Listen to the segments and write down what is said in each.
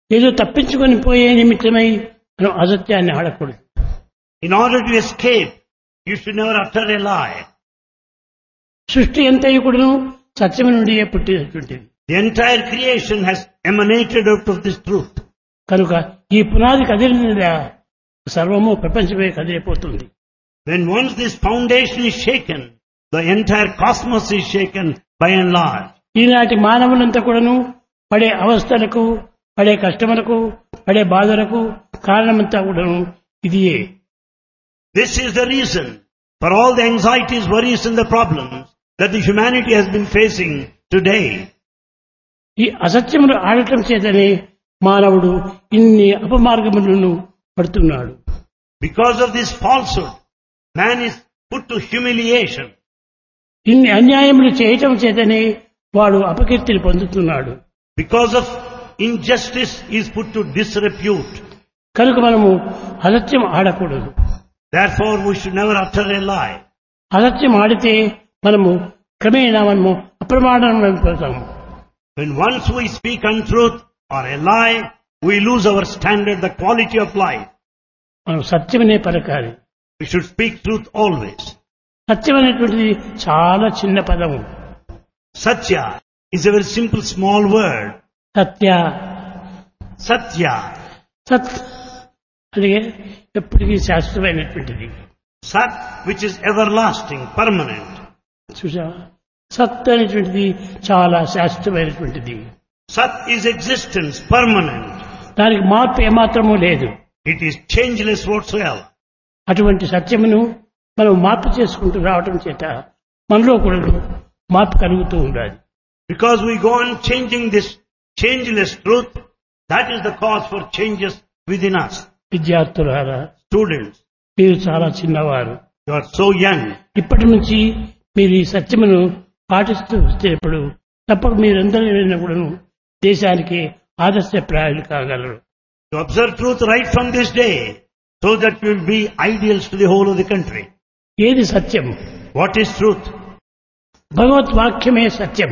ఏదో తప్పించుకొని పోయే నిమిత్తమై మనం అసత్యాన్ని ఆడకూడదు In order to escape, you should never utter a lie. సృష్టి ఎంతయు కూడాను సత్యం నుండి పుట్టినటువంటిది The entire creation has emanated out of this truth. కనుక ఈ పునాది కదిలిన సర్వము ప్రపంచమే కదిలిపోతుంది When once this foundation is shaken, the entire cosmos is shaken by and large. ఈనాటి మానవులంతా కూడాను పడే అవస్థలకు పడే కష్టములకు పడే బాధలకు కారణమంతా కూడాను ఇదియే This is the reason for all the anxieties, worries and the problems that the humanity has been facing today. ఈ అసత్యములు ఆడటం చేతనే మానవుడు ఇన్ని అపమార్గములను పడుతున్నాడు Because of this falsehood, man is put to humiliation. ఇన్ని అన్యాయములు చేయటం చేతనే వాడు అపకీర్తిని పొందుతున్నాడు Because of injustice, he is put to disrepute. కనుక మనము అసత్యం ఆడకూడదు Therefore, we should never utter a lie. అసత్యం ఆడితే మనము క్రమేణా మనము అప్రమాణం అయిపోతాము When once we speak untruth or a lie, we lose our standard, the quality of life. మనం సత్యమనే పలకాలి We should speak truth always. సత్యం అనేటువంటిది చాలా చిన్న పదము Satya is a very simple small word. Satya Satya. సత్ అది ఎప్పటికీ శాశ్వతమైనటువంటిది Sat, which is everlasting, permanent. చూసా సత్ అనేటువంటిది చాలా శాశ్వతమైనటువంటిది Sat is existence, permanent. దానికి మార్పు ఏమాత్రము లేదు It is changeless whatsoever. అటువంటి సత్యమును మనం మార్పు చేసుకుంటూ రావటం చేత మనలో కూడా మార్పు కలుగుతూ ఉండాలి Because we go on changing this changeless truth, that is the cause for changes within us. విద్యార్థులారా Students, మీరు చాలా చిన్నవారు you are so young. ఇప్పటి నుంచి మీరు ఈ సత్యమును పాటిస్తూ వచ్చేటప్పుడు తప్పక మీరందరూ కూడా దేశానికి ఆదర్శప్రాయాలు కాగలరు To observe truth right from this day, so that you will be ideals to the whole of the country. ఏది సత్యం What is truth? భగవద్వాక్యమే Satyam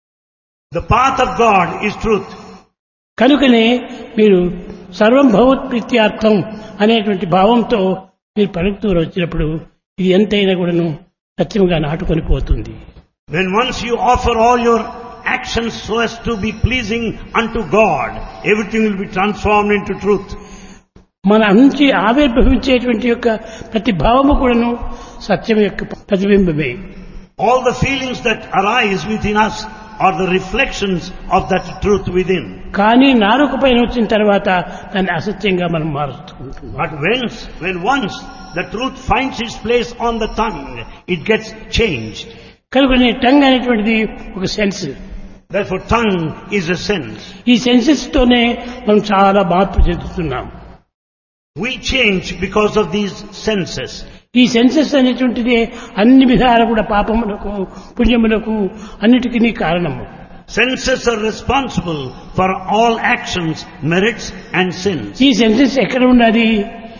The path of God is truth. కనుకనే మీరు సర్వం భగవత్ప్రీత్యార్థం అనేటువంటి భావంతో మీరు పలుకుతూ వచ్చినప్పుడు ఇది ఎంతైనా కూడాను సత్యంగా నాటుకొని పోతుంది When once you offer all your actions so as to be pleasing unto God, everything will be transformed into truth. మన నుంచి ఆవిర్భవించేటువంటి యొక్క ప్రతి భావము కూడాను సత్యం యొక్క ప్రతిబింబమే All the feelings that arise within us are the reflections of that truth within. కానీ నాలుక పైన వచ్చిన తర్వాత దాన్ని అసత్యంగా మనం మారుచుకుంటున్నాం But once, when once the truth finds its place on the tongue, it gets changed. కనుక టంగ్ అనేటువంటిది ఒక sense Therefore tongue is a sense. ఈ సెన్సెస్ తోనే మనం చాలా మార్పు చెందుతున్నాం We change because of these senses. ఈ సెన్సెస్ అనేటువంటిది అన్ని విధాలు కూడా పాపములకు పుణ్యములకు అన్నిటికీ కారణము Senses are responsible for all actions, merits and sins. ఈ సెన్సెస్ ఎక్కడ ఉన్నది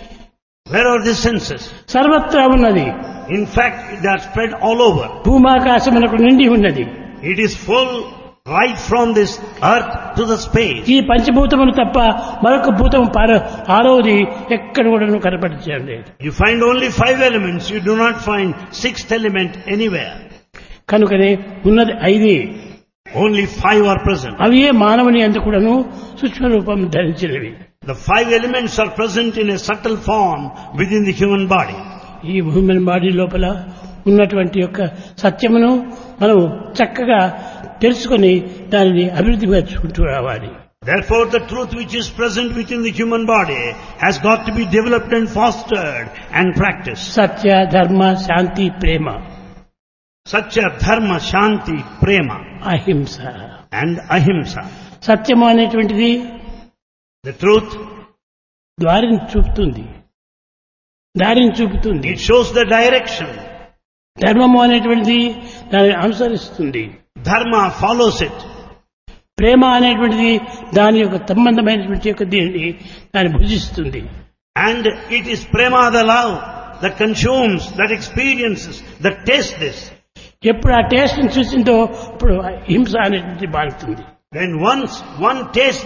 Where are these senses? సర్వత్రా ఉన్నది In fact, they are spread all over. భూమాకాశములకు నిండి ఉన్నది It is full right from this earth to the space. ఈ పంచభూతములు తప్ప మరొక భూతం పార ఆరోది ఎక్కడ కూడా కనపడించడం లేదు You find only five elements. You do not find sixth element anywhere. కనుకనే ఉన్నది ఐదే Only five are present. అవి ఏ మానవుని అందు కూడాను సూక్ష్మ రూపం ధరించినవి The five elements are present in a subtle form within the human body. ఈ హ్యూమన్ బాడీ లోపల ఉన్నటువంటి యొక్క సత్యమును మనం చక్కగా తెలుసుకొని దానిని అభివృద్ధి పరుచుకుంటూ రావాలి Therefore, the truth which is present within the human body has got to be developed and fostered and practiced. సత్య ధర్మ శాంతి ప్రేమ Satya, Dharma, Shanti, Prema అహింస and Ahimsa. సత్యము అనేటువంటిది The truth, దారిని చూపుతుంది దారిని చూపుతుంది it shows the direction. ధర్మము అనేటువంటిది దానిని అనుసరిస్తుంది Dharma follows it. ప్రేమ అనేటువంటిది దాని యొక్క సంబంధమైనటువంటి యొక్క దీనిని దాన్ని భుజిస్తుంది And it is Prema, the love, that consumes, that experiences, that tastes this. ఎప్పుడు ఆ టేస్ట్ చూసిందో ఇప్పుడు హింస అనేటువంటి బాగుతుంది When once one tastes